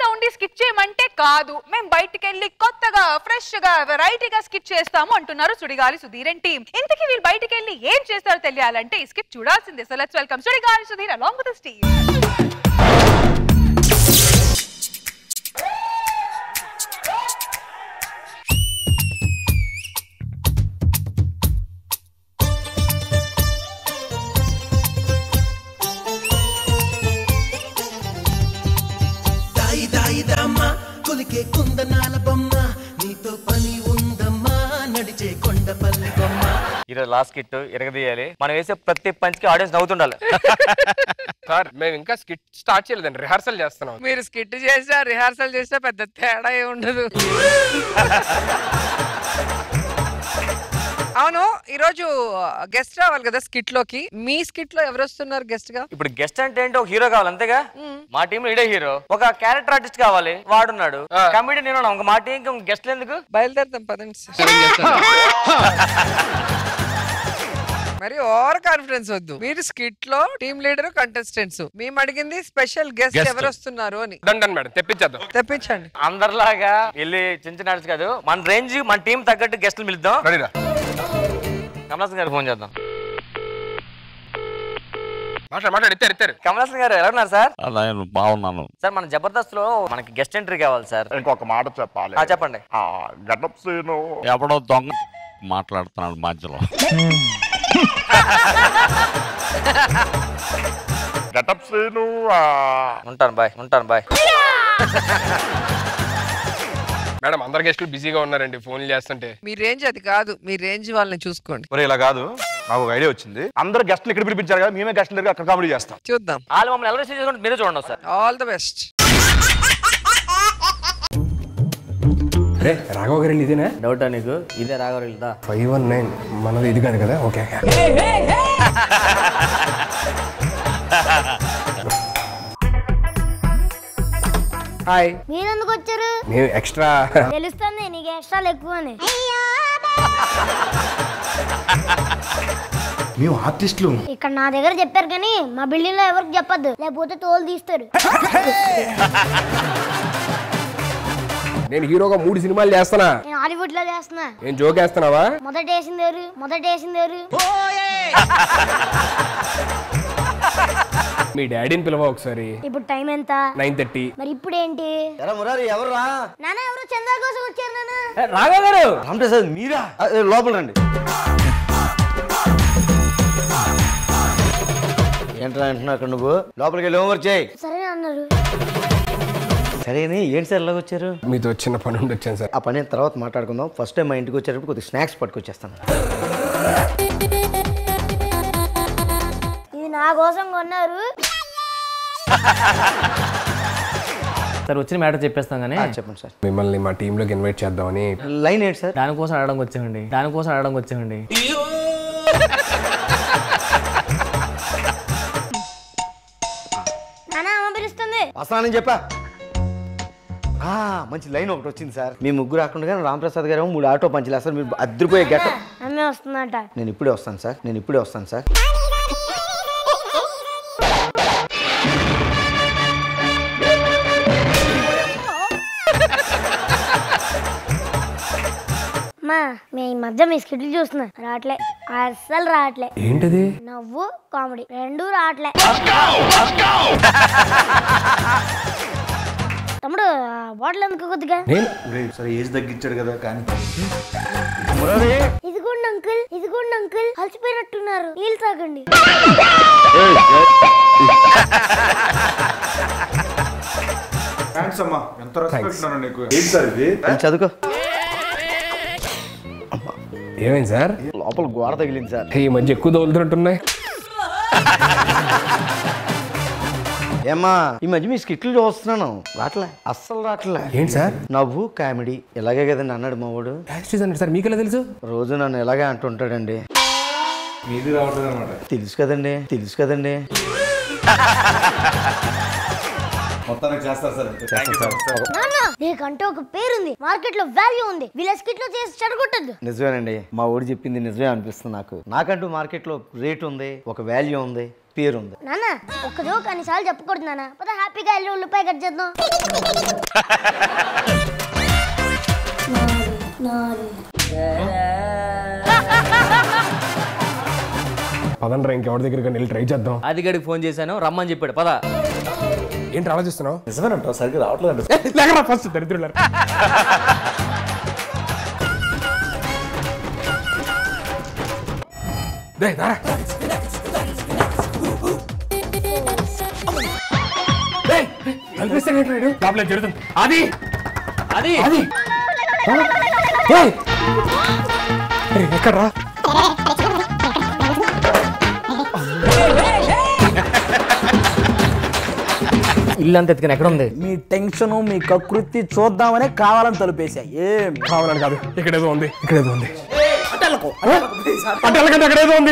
ఉండి స్కిట్ చేయమంటే కాదు మేము బయటికి వెళ్ళి కొత్తగా ఫ్రెష్ గా వెరైటీగా స్కిట్ చేస్తాము అంటున్నారు సుడిగాలి సుధీర్ అండ్ టీమ్ ఇంతకీ వీళ్ళు బయటికి వెళ్ళి ఏం చేస్తారో తెలియాలంటే ఈ స్కిట్ చూడాల్సిందే so let's welcome Sudigali Sudheer along with team దాయి దాయి దమ్మ కొలికే కుందనాల బొమ్మ నీతో పని ఉందమ్మా నడిచే కొండపల్లి బొమ్మ ఈరోజు లాస్ట్ కిట్ ఎరగదీయాలి మనం వేసే ప్రతి పంచ్ కి ఆడియన్స్ నవ్వుతుండాలి సార్ మేము ఇంకా స్కిట్ స్టార్ట్ చేయలేదండి రిహార్సల్ చేస్తున్నాం మీరు స్కిట్ చేసినా రిహార్సల్ చేసినా పెద్ద తేడా ఏ ఉండదు అవును ఈరోజు గెస్ట్ రావాలి కదా స్కిట్ లోకి మీ స్కిట్ లో ఎవరు వస్తున్నారు గెస్ట్ గా ఇప్పుడు గెస్ట్ అంటే ఏంటో ఒక హీరో కావాలి అంతేగా మా టీమ్ లో ఇడే హీరో ఒక క్యారెక్టర్ ఆర్టిస్ట్ కావాలి వాడున్నాడు కమిటీ నేను ఉన్నాను. ఇంక మా టీం కి గెస్ట్ ఎందుకు బయలుదేరుతాం పదండి మరి ఓవర్ కాన్ఫిడెన్స్ వద్దు మీరు స్కిట్ లో టీమ్ లీడర్ కంటెస్టెంట్స్ మేము అడిగింది స్పెషల్ గెస్ట్ Guest. ఎవరు వస్తున్నారు అని డన్ డన్ మేడం తెప్పించేద్దాం తెప్పించండి అందరిలాగా వెళ్ళి చిన్న చిన్న artist కాదు మన రేంజ్ మన టీం తగ్గట్టు గెస్ట్లు పిలుద్దాం రెడీరా కమలాసన్ గారు ఫోన్ చేద్దాం మాట్లాడు మాట్లాడు ఇచ్చారు ఇచ్చారు కమలాసన్ గారు ఎలా ఉన్నారు సార్ నేను బాగున్నాను సార్ మన జబర్దస్త్ లో మనకి గెస్ట్ ఎంట్రీ కావాలి సార్ ఇంకొక మాట చెప్పాలి ఆ, చెప్పండి ఆ గడ్డప్ సీను ఎవడో దొంగ మాట్లాడుతున్నాడు మధ్యలో గడ్డప్ సీను ఆ, ఉంటాను బాయ్ ఉంటాను బాయ్ మేడం అందరు గెస్టులు బిజీగా ఉన్నారండి ఫోన్లు చేస్తుంటే మీ రేంజ్ అది కాదు మీ రేంజ్ వాళ్ళని చూసుకోండి ఒరే ఇలా కాదు నాకు ఒక ఐడియా వచ్చింది అందరు గెస్ట్లు ఇక్కడ పిలిపించారు కదా మేమే గెస్ట్లు దగ్గర అక్కడ కామెడీ చేస్తాం చూద్దాం వాళ్ళు మమ్మల్ని ఎలా రిసీవ్ చేసుకుంటే మీరే చూడండి సార్ ఆల్ ద బెస్ట్ రే రాఘవ గారు ఇదేనా డౌటా నీకు ఇదే రాగవరిల్దా ఫైవ్ వన్ నైన్ మనది ఇది కాదు కదా ఓకే హాయ్ మీరెందుకు వచ్చారు మేము ఎక్స్ట్రా తెలుస్తుంది నీకు ఎక్స్ట్రాలు ఎక్కువ అని మేము ఆర్టిస్టులు ఇక్కడ నా దగ్గర చెప్పారు కానీ మా బిల్డింగ్ లో ఎవరికి చెప్పొద్దు లేకపోతే తోలు తీస్తారు నేను హీరోగా మూడు సినిమాలు చేస్తానా నేను హాలీవుడ్ లో చేస్తున్నా నేను జోక్ వేస్తున్నావా మొదట వేసింది ఎవరు మొదట వేసింది ఎవరు మీ డాడీని పిలవ ఒకసారి ఇప్పుడు టైం ఎంత నైన్ థర్టీ మరి ఇప్పుడు ఏంటి ఎరా మురారి ఎవర్రా నాన్న ఎవరు చంద్ర కోసం వచ్చారు నాన్న రాఘవ గారు రామప్రసాద్ మీరా ఆ, ఏ, లోపల రండి ఏంట్రా అంటున్నావు అక్కడ నువ్వు లోపలికి వెళ్ళి హోంవర్క్ చేయి సరే అన్నారు సరేనే ఏంటి సార్ ఇలాగ వచ్చారు మీతో చిన్న పని ఉండి వచ్చాను సార్ ఆ పని తర్వాత మాట్లాడుకుందాం ఫస్ట్ టైం మా ఇంటికి వచ్చేటప్పుడు కొద్దిగా స్నాక్స్ పట్టుకొచ్చేస్తాను ఇది నా కోసం కొన్నారు సార్ వచ్చిన మ్యాటర్ చెప్పేస్తాం కానీ ఆ, చెప్పండి సార్ మిమ్మల్ని మా టీంలోకి ఇన్వైట్ చేద్దామని లైన్ ఏంటి సార్ దానికోసం అడగడానికి వచ్చామండి దానికోసం అడగడానికి వచ్చామండి నాన్న అమ్మ పిలుస్తుంది వస్తానని చెప్పా ఆ, మంచి లైన్ ఒకటి వచ్చింది సార్ మీ ముగ్గురు రాకుండా రామప్రసాద్ గారు మూడు ఆటో పంచులు వేస్తారు మీరు అద్దరిపోయే గెట అమ్మే వస్తుందట నేను ఇప్పుడే వస్తాను సార్ నేను ఇప్పుడే వస్తాను సార్ అమ్మా మీ ఈ మధ్య మీ స్కిట్లు చూస్తున్నా రావట్లే అస్సలు రావట్లే ఏంటది నవ్వు కామెడీ రెండు రావట్లే తమ్ముడు బాటిల్ ఎందుకు కొద్దిగా నేను సరే ఏజ్ తగ్గించాడు కదా కానీ ఇదిగోండి అంకుల్ ఇదిగోండి అంకుల్ అలసిపోయినట్టున్నారు నీళ్ళు తాగండి థ్యాంక్స్ అమ్మా ఎంత రెస్పెక్ట్ ఉన్నాను నీకు ఏంటి సార్ ఇది నేను చదువుకో ఏమైంది సార్ లోపల గోడ తగిలింది సార్ ఈ మధ్య ఎక్కువ తగులుతున్నట్టున్నాయి ఏమ్మా ఈ మధ్య మీ స్కిట్లు చూస్తున్నాను రావట్లే అస్సలు రావట్లే ఏంటి సార్ నవ్వు కామెడీ ఇలాగే కదండి అన్నాడు మా వాడు యాక్సిస్ అంటే సార్ మీకు ఎలా తెలుసు రోజు నన్ను ఇలాగే అంటుంటాడండి మీది రావట్లేదు అనమాట తెలుసు కదండి తెలుసు కదండి మొత్తానికి చేస్తారు సార్ థ్యాంక్ యూ సార్ నాన్న నీకంటే ఒక పేరుంది మార్కెట్ లో వాల్యూ ఉంది వీళ్ళ స్కిట్ లో చేసి చెడగొట్టద్దు నిజమేనండి మా ఊడు చెప్పింది నిజమే అనిపిస్తుంది నాకు నాకంటూ మార్కెట్లో రేట్ ఉంది ఒక వాల్యూ ఉంది పేరు ఉంది నాన్న ఒక్క జోక్ అన్నిసార్లు చెప్పకూడదు నాన్న పద హ్యాపీగా వెళ్ళి ఉల్లిపాయ కట్ చేద్దాం పదండ్రా ఇంకెవరి దగ్గరికి వెళ్ళి ట్రై చేద్దాం అది గడికి ఫోన్ చేశాను రమ్మని చెప్పాడు పద ఏంటి ఆలోచిస్తున్నావు నిజమేనంటావు సరిగ్గా రావట్లేదు లేకరా ఫస్ట్ దరిద్రులారా దే దారా డే కల్పిస్తాడు ఏంటి లోపల జరుగుతుంది అది అది అది ఏయ్! ఏయ్, ఎక్కడ్రా ఇల్లు అంత ఎత్తుకుని ఎక్కడ ఉంది మీ టెన్షన్ మీ కకృతి చూద్దామనే కావాలని తలుపేసా ఏం కావాలని కాదు ఇక్కడేదో ఉంది ఇక్కడేదో ఉంది అంటే ఎలాగంటే అక్కడేదో ఉంది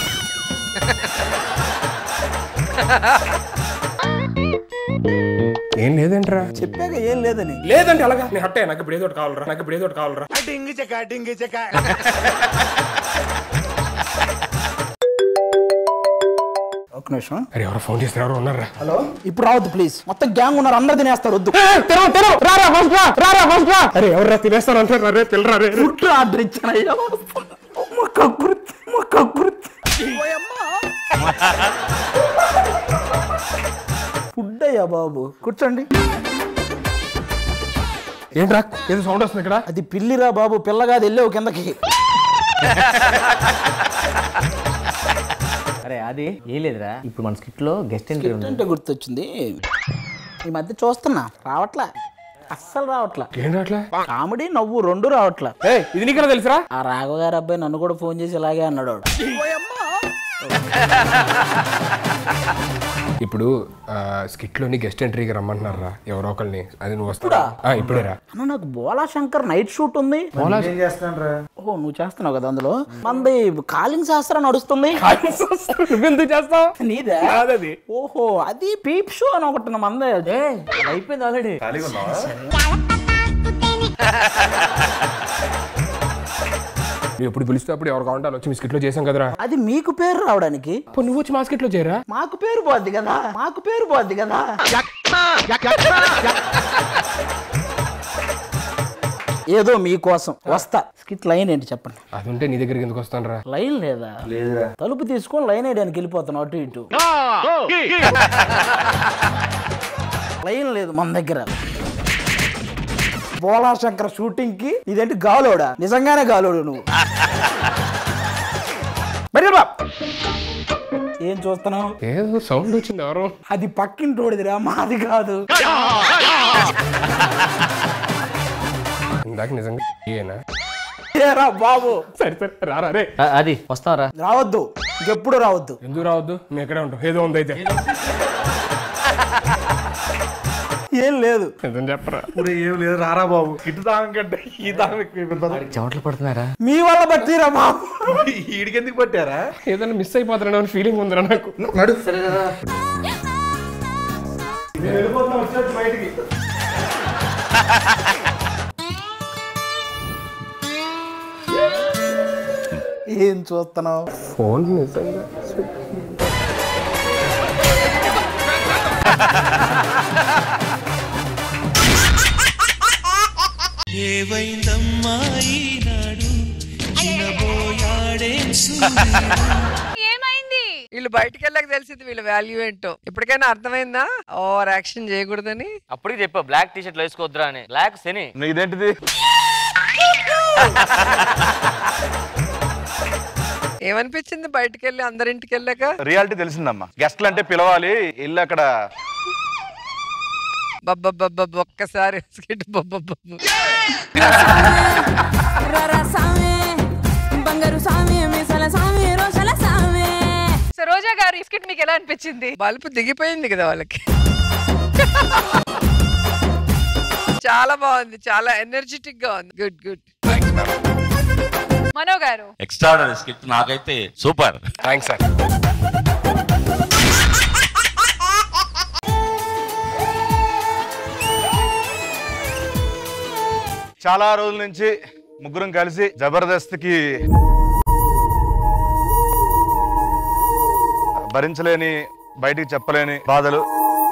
ఏం లేదంటరా చెప్పాక ఏం లేదని లేదంటే అలాగా నేను హట్టే నాకు ఇప్పుడు ఏదో ఒకటి కావాలరా నాకు ఇప్పుడు ఏదో ఒకటి కావాలరా ఒక నిమిషం అరే ఎవరో ఫోన్ చేస్తే ఎవరు ఉన్నారా హలో ఇప్పుడు రావద్దు ప్లీజ్ మొత్తం గ్యాంగ్ ఉన్నారు అందరు తినేస్తారు వద్దు తెరవ తెరవ రారా ఫస్ట్ రా రారా ఫస్ట్ రా అరే ఎవరా తినేస్తారు అంటారు అరే తెలరా రే ఫుడ్ ఆర్డర్ ఇచ్చానయ్యా మా కకృతి మా కకృతి ఫుడ్ అయ్యా బాబు కూర్చోండి ఏంట్రా ఏదో సౌండ్ వస్తుంది ఇక్కడ అది పిల్లిరా బాబు పిల్లగాది వెళ్ళావు కిందకి అరే అది ఏం లేదురా ఇప్పుడు మన స్కిట్ లో గెస్ట్ ఎంట్రీ ఉంది అంటే గుర్తొచ్చింది ఈ మధ్య చూస్తున్నా రావట్లా అస్సలు రావట్లా ఏం రాట్లా కామెడీ నవ్వు రెండు రావట్లా ఏ ఇది నీకెలా తెలుసురా ఆ రాఘవ గారి అబ్బాయి నన్ను కూడా ఫోన్ చేసి ఇలాగే అన్నాడు వాడు. ఇప్పుడు స్కిట్ లోని గెస్ట్ ఎంట్రీకి రమ్మంటున్నారా ఎవరో ఒకరిని అది నువ్వు వస్తాడా ఇప్పుడేరా అన్న నాకు బోలా శంకర్ నైట్ షూట్ ఉంది ఏం చేస్తాను ఓహో నువ్వు చేస్తున్నావు కదా అందులో మంది కాలింగ్ శాస్త్రం నడుస్తుంది నువ్వెందుకు చేస్తావు నీదే కాదది ఓహో అది పీప్ షో అని ఒకటి ఉంది మందే అది అయిపోయింది ఆల్రెడీ నువ్వు ఎప్పుడు పిలిస్తే అప్పుడు ఎవరు కావాలంటే వచ్చి మీ స్కిట్ లో చేసాం కదరా అది మీకు పేరు రావడానికి ఇప్పుడు నువ్వు వచ్చి మా స్కిట్ లో చేరా మాకు పేరు పోద్ది కదా మాకు పేరు పోద్ది కదా ఏదో మీకోసం వస్తా స్కిట్ లైన్ ఏంటి చెప్పండి అది ఉంటే నీ దగ్గరికి ఎందుకు వస్తాను రా లైన్ లేదా లేదురా తలుపు తీసుకొని లైన్ వేయడానికి వెళ్ళిపోతాను అటు ఇటు లైన్ లేదు మన దగ్గర బోలా శంకర్ షూటింగ్ కి ఇదేంటి గాలోడా నిజంగానే గాలోడు నువ్వు మరి రా. ఏం చూస్తున్నావు ఏదో సౌండ్ వచ్చింది ఎవరు అది పక్కింటోడిదిరా మాది కాదు ఇందాక నిజంగా ఏనా ఏరా బాబు సరే సరే రారా రే ఆ, అది వస్తావరా రావద్దు ఇంకెప్పుడు రావద్దు ఎందుకు రావద్దు మేము ఎక్కడే ఉంటాం ఏదో ఉంది అయితే ఏం లేదు నిజం చెప్పరా ఏం లేదు రారా బాబు ఇటు దాగం కంటే ఈ దాగం ఎక్కువ చెమటలు పడుతున్నారా మీ వల్ల బట్టిరా బాబు ఈడికి ఎందుకు పట్టారా ఏదైనా మిస్ అయిపోతున్నా అని ఫీలింగ్ ఉందిరా నాకు నడు ఏం చూస్తున్నావు ఫోన్ నిజంగా ఏమైంది వీళ్ళు బయటికి వెళ్ళాక తెలిసింది వీళ్ళ వాల్యూ ఏంటో ఇప్పటికైనా అర్థమైందా ఓవర్ యాక్షన్ చేయకూడదని అప్పటికి చెప్పా బ్లాక్ టీ షర్ట్లు వేసుకోవద్దురా అని బ్లాక్ శని ఇదేంటిది ఏమనిపించింది బయటికి వెళ్ళి అందరింటికి వెళ్ళాక రియాలిటీ తెలిసిందమ్మా గెస్ట్లు అంటే పిలవాలి ఇల్లు అక్కడ బబ్బబ్బబ్బ ఒక్కసారి స్కిట్ బబ్బబ్బ బంగారు సామి మీసాల సామి రోషల సామి సో రోజా గారు ఈ స్కిట్ మీకు ఎలా అనిపించింది బల్బు దిగిపోయింది కదా వాళ్ళకి చాలా బాగుంది చాలా ఎనర్జెటిక్ గా ఉంది good good Mano garu extraordinary skit నాకైతే సూపర్ థ్యాంక్స్ సార్ చాలా రోజుల నుంచి ముగ్గురం కలిసి జబర్దస్త్ కి భరించలేని బయటికి చెప్పలేని బాధలు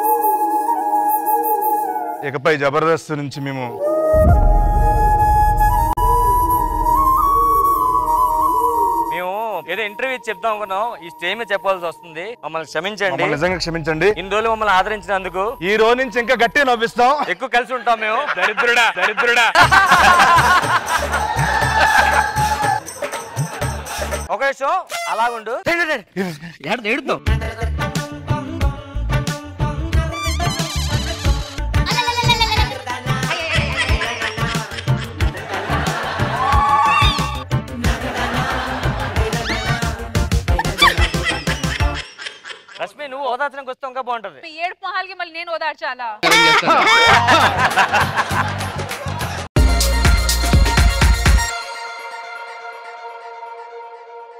ఇకపై జబర్దస్త్ నుంచి మేము మేము ఏదో ఇంటర్వ్యూ చెప్దాం అనుకున్నాం ఈ స్టేజ్ మీద చెప్పాల్సి వస్తుంది మమ్మల్ని క్షమించండి మమ్మల్ని నిజంగా క్షమించండి ఇన్ని రోజులు మమ్మల్ని ఆదరించినందుకు ఈ రోజు నుంచి ఇంకా గట్టిగా నవ్విస్తాం ఎక్కువ కలిసి ఉంటాం మేము దరిద్రుడా దరిద్రుడా ఒక నిమిషం అలాగుండు ఏడుతావు రష్మి నువ్వు ఓదార్చడానికి వస్తే ఇంకా బాగుంటది మీ ఏడుపు మొహాలకి మళ్ళీ నేను ఓదార్చాలా